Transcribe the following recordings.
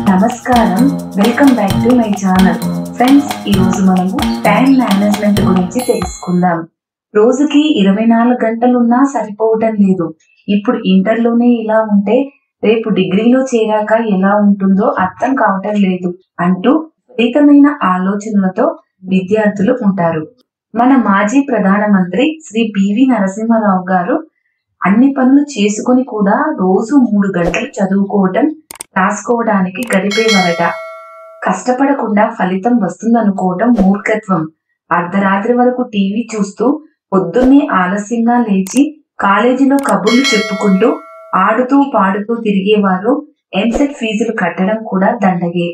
నమస్కారం welcome back to my channel friends ఈ రోజు మనము టైం మేనేజ్మెంట్ గురించి తెలుసుకుందాం రోజుకి ఇరవై నాలుగు గంటలున్నా సరిపోవటం లేదు ఇప్పుడు ఇంటర్లోనే ఇలా ఉంటే రేపు డిగ్రీలో చేరాక ఎలా ఉంటుందో అర్థం కావటం లేదు అంటూ విపరీతమైన ఆలోచనలతో విద్యార్థులు ఉంటారు మన మాజీ ప్రధానమంత్రి శ్రీ పివి నరసింహారావు గారు అన్ని పనులు చేసుకుని కూడా రోజు మూడు గంటలు చదువుకోవటం రాసుకోవడానికి గడిపేవారట కష్టపడకుండా ఫలితం వస్తుందనుకోవటం మూర్ఖత్వం అర్ధరాత్రి వరకు టీవీ చూస్తూ పొద్దున్నే ఆలస్యంగా లేచి కాలేజీలో కబుర్లు చెప్పుకుంటూ ఆడుతూ పాడుతూ తిరిగేవారు ఎంసెట్ ఫీజులు కట్టడం కూడా దండగే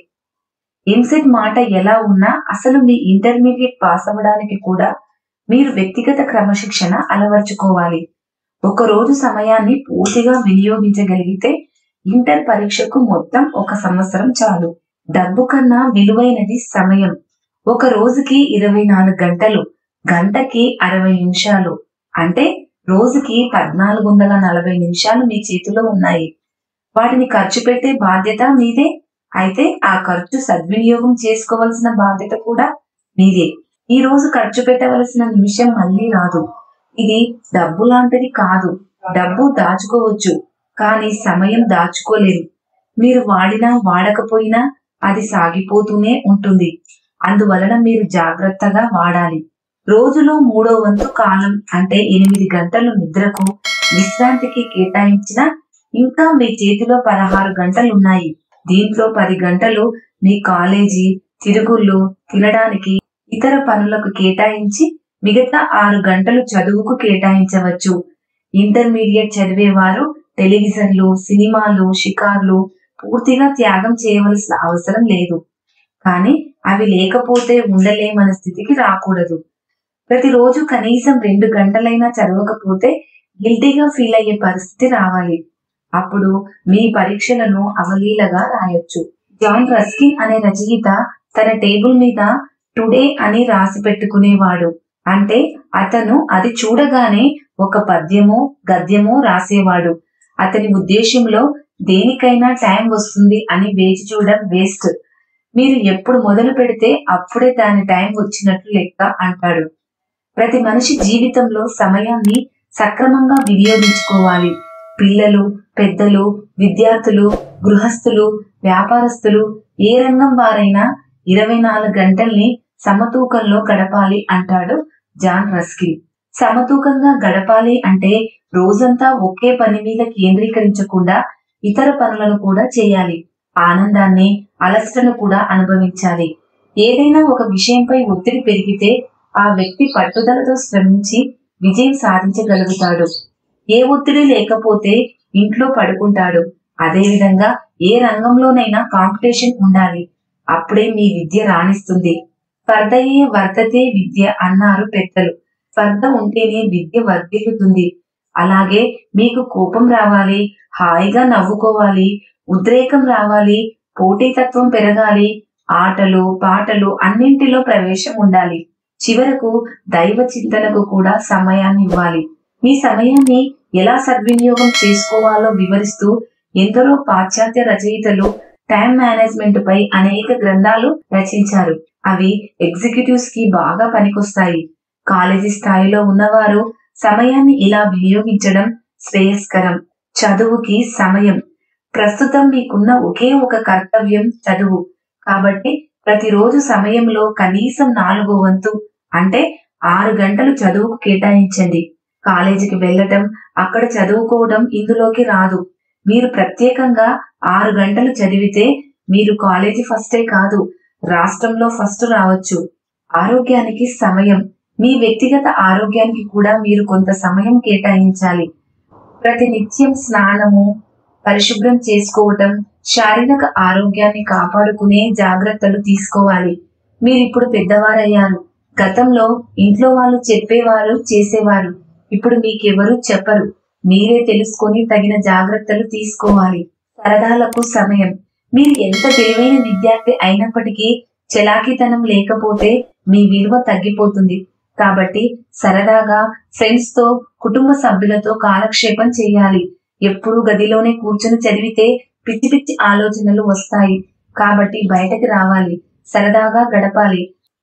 ఎంసెట్ మాట ఎలా ఉన్నా అసలు మీ ఇంటర్మీడియట్ పాస్ అవ్వడానికి కూడా మీరు వ్యక్తిగత క్రమశిక్షణ అలవర్చుకోవాలి ఒక రోజు సమయాన్ని పూర్తిగా వినియోగించగలిగితే ఇంటర్ పరీక్షకు మొత్తం ఒక సంవత్సరం చాలు డబ్బు కన్నా విలువైనది సమయం ఒక రోజుకి ఇరవై నాలుగు గంటలు గంటకి అరవై నిమిషాలు అంటే రోజుకి పద్నాలుగు వందల నలభై నిమిషాలు మీ చేతిలో ఉన్నాయి వాటిని ఖర్చు పెట్టే బాధ్యత మీదే అయితే ఆ ఖర్చు సద్వినియోగం చేసుకోవలసిన బాధ్యత కూడా మీదే ఈ రోజు ఖర్చు పెట్టవలసిన నిమిషం మళ్ళీ రాదు ఇది డబ్బు లాంటిది కాదు డబ్బు దాచుకోవచ్చు కానీ సమయం దాచుకోలేరు మీరు వాడినా వాడకపోయినా అది సాగిపోతూనే ఉంటుంది అందువలన మీరు జాగ్రత్తగా వాడాలి రోజులో మూడో వంతు కాలం అంటే ఎనిమిది గంటలు నిద్రకు విశ్రాంతికి కేటాయించిన ఇంకా మీ చేతిలో పదహారు గంటలు ఉన్నాయి దీంట్లో పది గంటలు మీ కాలేజీ తిరుగుళ్ళు తినడానికి ఇతర పనులకు కేటాయించి మిగతా ఆరు గంటలు చదువుకు కేటాయించవచ్చు ఇంటర్మీడియట్ చదివేవారు టెలివిజన్లు సినిమాలు షికార్లు పూర్తిగా త్యాగం చేయవలసిన అవసరం లేదు కానీ అవి లేకపోతే ఉండలేమన్న స్థితికి రాకూడదు ప్రతిరోజు కనీసం రెండు గంటలైనా చదవకపోతే గిల్టీగా ఫీల్ అయ్యే పరిస్థితి రావాలి అప్పుడు మీ పరీక్షలను అవలీలగా రాయొచ్చు జాన్ రస్కిన్ అనే రచయిత తన టేబుల్ మీద టుడే అని రాసి పెట్టుకునేవాడు అంటే అతను అది చూడగానే ఒక పద్యమో గద్యమో రాసేవాడు అతని ఉద్దేశంలో దేనికైనా టైం వస్తుంది అని వేచి చూడడం వేస్ట్ మీరు ఎప్పుడు మొదలు పెడితే అప్పుడే దాని టైం వచ్చినట్లు లెక్క అంటాడు ప్రతి మనిషి జీవితంలో సమయాన్ని సక్రమంగా వినియోగించుకోవాలి పిల్లలు పెద్దలు విద్యార్థులు గృహస్థులు వ్యాపారస్తులు ఏ రంగం వారైనా ఇరవై నాలుగు గంటల్ని సమతూకంలో గడపాలి అంటాడు జాన్ రస్కిన్ సమతూకంగా గడపాలి అంటే రోజంతా ఒకే పని మీద కేంద్రీకరించకుండా ఇతర పనులను కూడా చేయాలి ఆనందాన్ని అలసటను కూడా అనుభవించాలి ఏదైనా ఒక విషయంపై ఒత్తిడి పెరిగితే ఆ వ్యక్తి పట్టుదలతో శ్రమించి విజయం సాధించగలుగుతాడు ఏ ఒత్తిడి లేకపోతే ఇంట్లో పడుకుంటాడు అదేవిధంగా ఏ రంగంలోనైనా కాంపిటీషన్ ఉండాలి అప్పుడే మీ విద్య రాణిస్తుంది స్పర్ధయే వర్ధతే విద్య అన్నారు పెద్దలు స్పర్ధ ఉంటేనే విద్య వర్ధిల్లుతుంది అలాగే మీకు కోపం రావాలి హాయిగా నవ్వుకోవాలి ఉద్రేకం రావాలి పోటీతత్వం పెరగాలి ఆటలు పాటలు అన్నింటిలో ప్రవేశం ఉండాలి చివరకు దైవ చింతనకు కూడా సమయాన్ని ఇవ్వాలి మీ సమయాన్ని ఎలా సద్వినియోగం చేసుకోవాలో వివరిస్తూ ఎందరో పాశ్చాత్య రచయితలు టైం మేనేజ్మెంట్ పై అనేక గ్రంథాలు రచించారు అవి ఎగ్జిక్యూటివ్స్ కి బాగా పనికొస్తాయి కాలేజీ స్థాయిలో ఉన్నవారు సమయాన్ని ఇలా వినియోగించడం శ్రేయస్కరం చదువుకి సమయం ప్రస్తుతం మీకున్న ఒకే ఒక కర్తవ్యం చదువు కాబట్టి ప్రతిరోజు సమయంలో కనీసం నాలుగో వంతు అంటే ఆరు గంటలు చదువుకు కేటాయించండి కాలేజీకి వెళ్ళటం అక్కడ చదువుకోవడం ఇందులోకి రాదు మీరు ప్రత్యేకంగా ఆరు గంటలు చదివితే మీరు కాలేజీ ఫస్టే కాదు రాష్ట్రంలో ఫస్ట్ రావచ్చు ఆరోగ్యానికి సమయం మీ వ్యక్తిగత ఆరోగ్యానికి కూడా మీరు కొంత సమయం కేటాయించాలి ప్రతినిత్యం స్నానము పరిశుభ్రం చేసుకోవటం శారీరక ఆరోగ్యాన్ని కాపాడుకునే జాగ్రత్తలు తీసుకోవాలి మీరు ఇప్పుడు పెద్దవారయ్యారు గతంలో ఇంట్లో వాళ్ళు చెప్పేవారు చేసేవారు ఇప్పుడు మీకెవరు చెప్పరు మీరే తెలుసుకొని తగిన జాగ్రత్తలు తీసుకోవాలి సరదాలకు సమయం మీరు ఎంత తెలివైన విద్యార్థి అయినప్పటికీ చలాకీతనం లేకపోతే మీ విలువ తగ్గిపోతుంది కాబట్టి సరదాగా ఫ్రెండ్స్ తో కుటుంబ సభ్యులతో కాలక్షేపం చేయాలి ఎప్పుడూ గదిలోనే కూర్చొని చదివితే పిచ్చి పిచ్చి ఆలోచనలు వస్తాయి కాబట్టి బయటకి రావాలి సరదాగా గడపాలి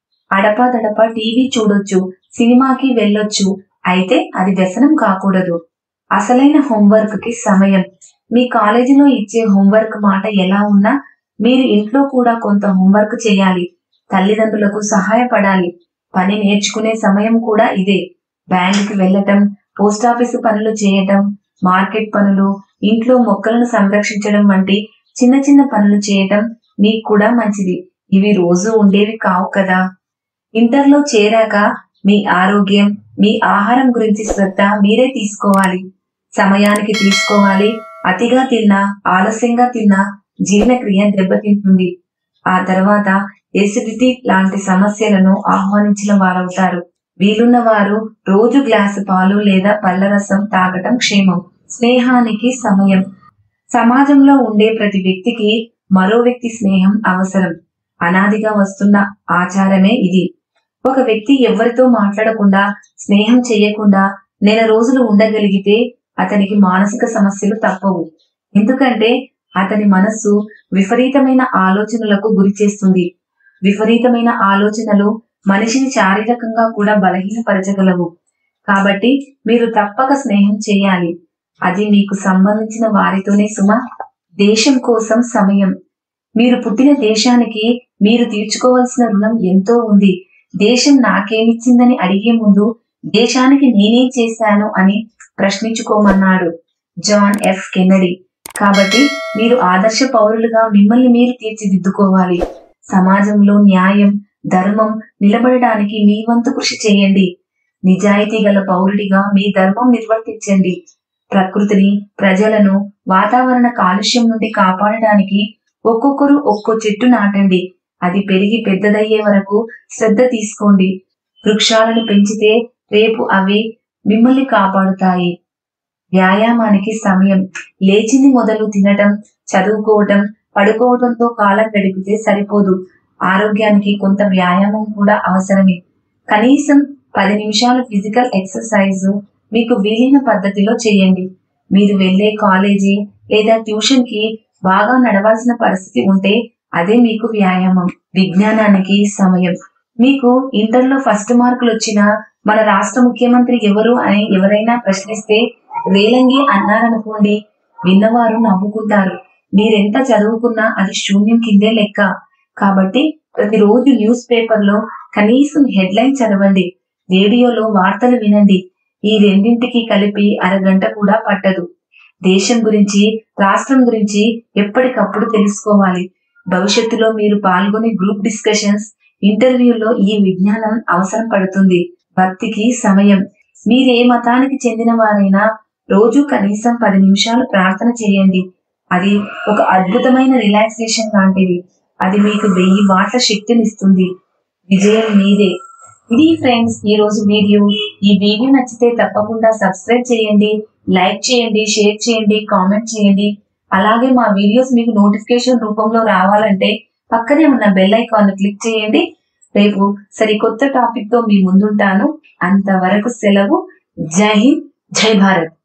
అడపాదడప టీవీ చూడొచ్చు సినిమాకి వెళ్ళొచ్చు అయితే అది వ్యసనం కాకూడదు అసలైన హోంవర్క్ కి సమయం మీ కాలేజీలో ఇచ్చే హోంవర్క్ మాట ఎలా ఉన్నా మీరు ఇంట్లో కూడా కొంత హోంవర్క్ చేయాలి తల్లిదండ్రులకు సహాయపడాలి పని నేర్చుకునే సమయం కూడా ఇదే బ్యాంకుకి వెళ్ళటం పోస్ట్ ఆఫీసు పనులు చేయటం మార్కెట్ పనులు ఇంట్లో మొక్కలను సంరక్షించడం వంటి చిన్న చిన్న పనులు చేయటం మీకు కూడా మంచిది ఇవి రోజు ఉండేవి కావు కదా ఇంటర్లో చేరాక మీ ఆరోగ్యం మీ ఆహారం గురించి శ్రద్ధ మీరే తీసుకోవాలి సమయానికి తీసుకోవాలి అతిగా తిన్నా ఆలస్యంగా తిన్నా జీర్ణక్రియ దెబ్బతింటుంది ఆ తర్వాత ఎసిడిటీ లాంటి సమస్యలను ఆహ్వానించిన వారవుతారు వీలున్న వారు రోజు గ్లాసు పాలు లేదా పళ్ళరసం తాగటం క్షేమం స్నేహానికి సమయం సమాజంలో ఉండే ప్రతి వ్యక్తికి మరో వ్యక్తి స్నేహం అవసరం అనాదిగా వస్తున్న ఆచారమే ఇది ఒక వ్యక్తి ఎవరితో మాట్లాడకుండా స్నేహం చేయకుండా నెల రోజులు ఉండగలిగితే అతనికి మానసిక సమస్యలు తప్పవు ఎందుకంటే అతని మనస్సు విపరీతమైన ఆలోచనలకు గురి చేస్తుంది విపరీతమైన ఆలోచనలు మనిషిని శారీరకంగా కూడా బలహీనపరచగలవు కాబట్టి మీరు తప్పక స్నేహం చేయాలి అది మీకు సంబంధించిన వారితోనే సుమ దేశం కోసం సమయం మీరు పుట్టిన దేశానికి మీరు తీర్చుకోవాల్సిన రుణం ఎంతో ఉంది దేశం నాకేమిచ్చిందని అడిగే ముందు దేశానికి నేనేం చేశాను అని ప్రశ్నించుకోమన్నాడు జాన్ ఎఫ్ కెన్నడీ కాబట్టి మీరు ఆదర్శ పౌరులుగా మిమ్మల్ని మీరు తీర్చిదిద్దుకోవాలి సమాజంలో న్యాయం ధర్మం నిలబడడానికి మీ వంతు కృషి చేయండి నిజాయితీ గల పౌరుడిగా మీ ధర్మం నిర్వర్తించండి ప్రకృతిని ప్రజలను వాతావరణ కాలుష్యం నుండి కాపాడడానికి ఒక్కొక్కరు ఒక్కో చెట్టు నాటండి అది పెరిగి పెద్దదయ్యే వరకు శ్రద్ధ తీసుకోండి వృక్షాలను పెంచితే రేపు అవి మిమ్మల్ని కాపాడుతాయి వ్యాయామానికి సమయం లేచింది మొదలు తినటం చదువుకోవటం పడుకోవడంతో కాలం గడిపితే సరిపోదు ఆరోగ్యానికి కొంత వ్యాయామం కూడా అవసరమే కనీసం పది నిమిషాలు ఫిజికల్ ఎక్సర్సైజ్ మీకు వీలైన పద్ధతిలో చేయండి మీరు వెళ్ళే కాలేజీ లేదా ట్యూషన్ కి బాగా నడవాల్సిన పరిస్థితి ఉంటే అదే మీకు వ్యాయామం విజ్ఞానానికి సమయం మీకు ఇంటర్లో ఫస్ట్ మార్కులు వచ్చిన మన రాష్ట్ర ముఖ్యమంత్రి ఎవరు అని ఎవరైనా ప్రశ్నిస్తే రేలంగి అన్నారనుకోండి విన్నవారు నవ్వుకుంటారు మీరెంత చదువుకున్నా అది శూన్యం కిందే లెక్క కాబట్టి ప్రతిరోజు న్యూస్ పేపర్ లో కనీసం హెడ్లైన్ చదవండి రేడియోలో వార్తలు వినండి ఈ రెండింటికి కలిపి అరగంట కూడా పట్టదు దేశం గురించి రాష్ట్రం గురించి ఎప్పటికప్పుడు తెలుసుకోవాలి భవిష్యత్తులో మీరు పాల్గొనే గ్రూప్ డిస్కషన్స్ ఇంటర్వ్యూలో ఈ విజ్ఞానం అవసరం పడుతుంది భక్తికి సమయం మీరే మతానికి చెందిన వారైనా రోజు కనీసం పది నిమిషాలు ప్రార్థన చేయండి అది ఒక అద్భుతమైన రిలాక్సేషన్ లాంటిది అది మీకు వెయ్యి వాట్ల శక్తినిస్తుంది విజయం మీదే ఇది ఫ్రెండ్స్ ఈ రోజు వీడియో ఈ వీడియో నచ్చితే తప్పకుండా సబ్స్క్రైబ్ చేయండి లైక్ చేయండి షేర్ చేయండి కామెంట్ చేయండి అలాగే మా వీడియోస్ మీకు నోటిఫికేషన్ రూపంలో రావాలంటే పక్కనే ఉన్న బెల్ ఐకాన్ క్లిక్ చేయండి రేపు సరికొత్త టాపిక్ తో మీ ముందుంటాను అంతవరకు సెలవు జై హింద్ జై భారత్